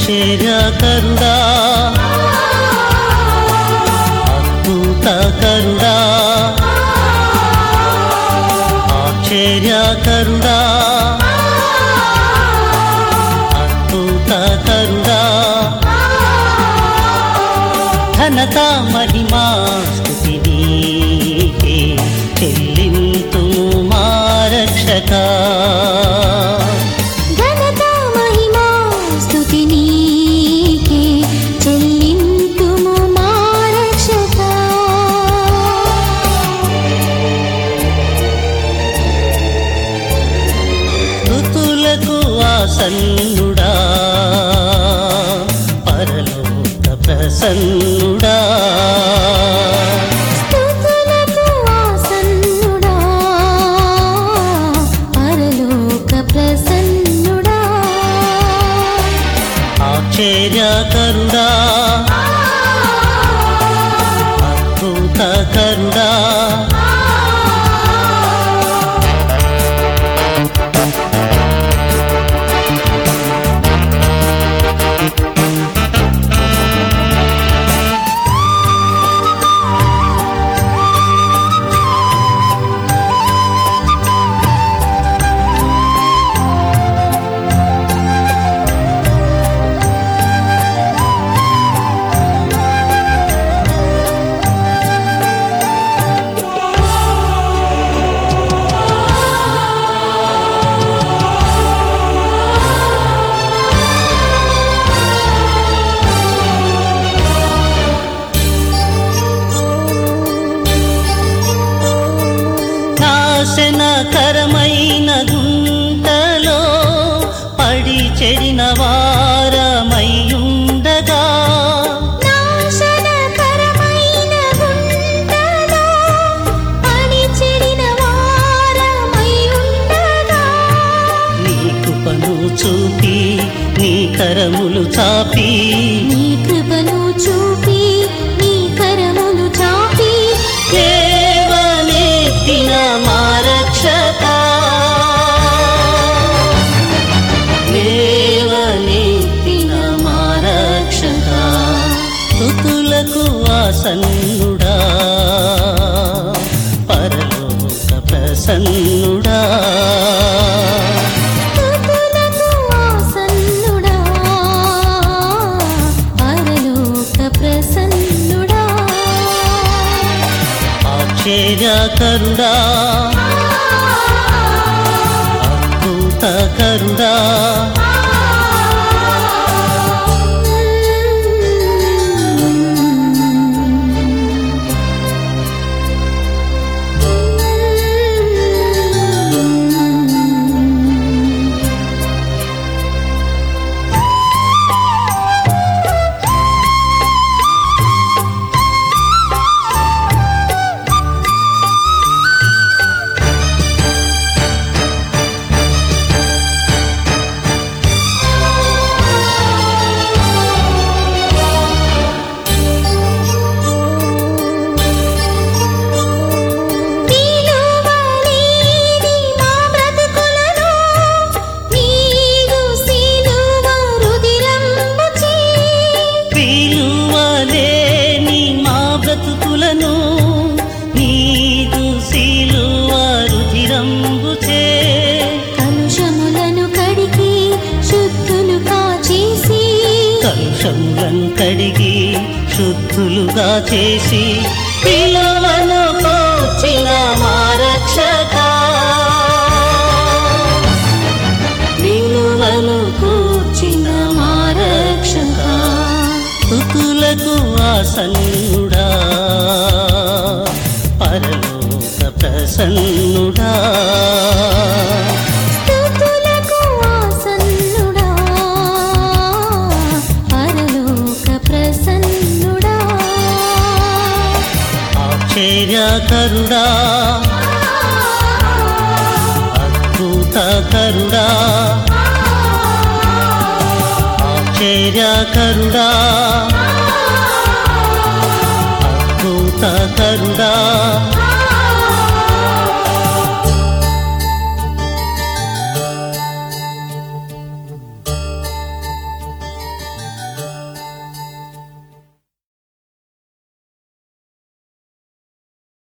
ఆశ్చర్యకరుడా అద్భుతకరుడా ఆశ్చర్యకరుడా అద్భుతకరుడా ఘనత మహిమా స్తుతి నీకే చెల్లింతుము మా రక్షక ఘనత మహిమా స్తుతి నీకే చెల్లింతుము మా రక్షకా ఋతులకు ఆసన్నుడా పరలోక ప్రసన్నుడా స్తుతులకు ఆసన్నుడా పరలోక ప్రసన్నుడా ఆశ్చర్యకరుడా అద్భుతకరుడా నాశనకరమైన గుంటలో పడి చెడిన వారమయ్యుండగా నాశనకరమైన గుంటలో పడి చెడిన వారమై ఉండగా నీ కృపను చూపి నీ కరములు చాపి నీ కృపను చూపి నీ కరములు చాపి దేవనెత్తిన మా రక్షక దేవనెత్తిన మా రక్షక ఋతులకు ఆసన్నుడా పరలోక ప్రసన్నుడా స్తుతులకు ఆసన్నుడా పరలోక ప్రసన్నుడా ఆశ్చర్యకరుడా అద్భుతకరుడా నిలువలేని మా బ్రతుకులను నీవు సిలువ రుధిరంబుచే విలువలేని మా బ్రతుకులను నీదు శీలువ రుధిరంబుచే కలుషములను కడిగి శుద్ధులుగా చేసి కలుషములను కడిగి శుద్ధులుగా చేసి పిలవను పోచిన మా రక్షక విలువను కూర్చిన మా రక్షక ఋతులకు ఆసన్నుడా పరలోక ప్రసన్నుడా స్తుతులకు ఆసన్నుడా పరలోక ప్రసన్నుడా ఆశ్చర్యకరుడా అద్భుతకరుడా ఆశ్చర్యకరుడా అద్భుతకరుడా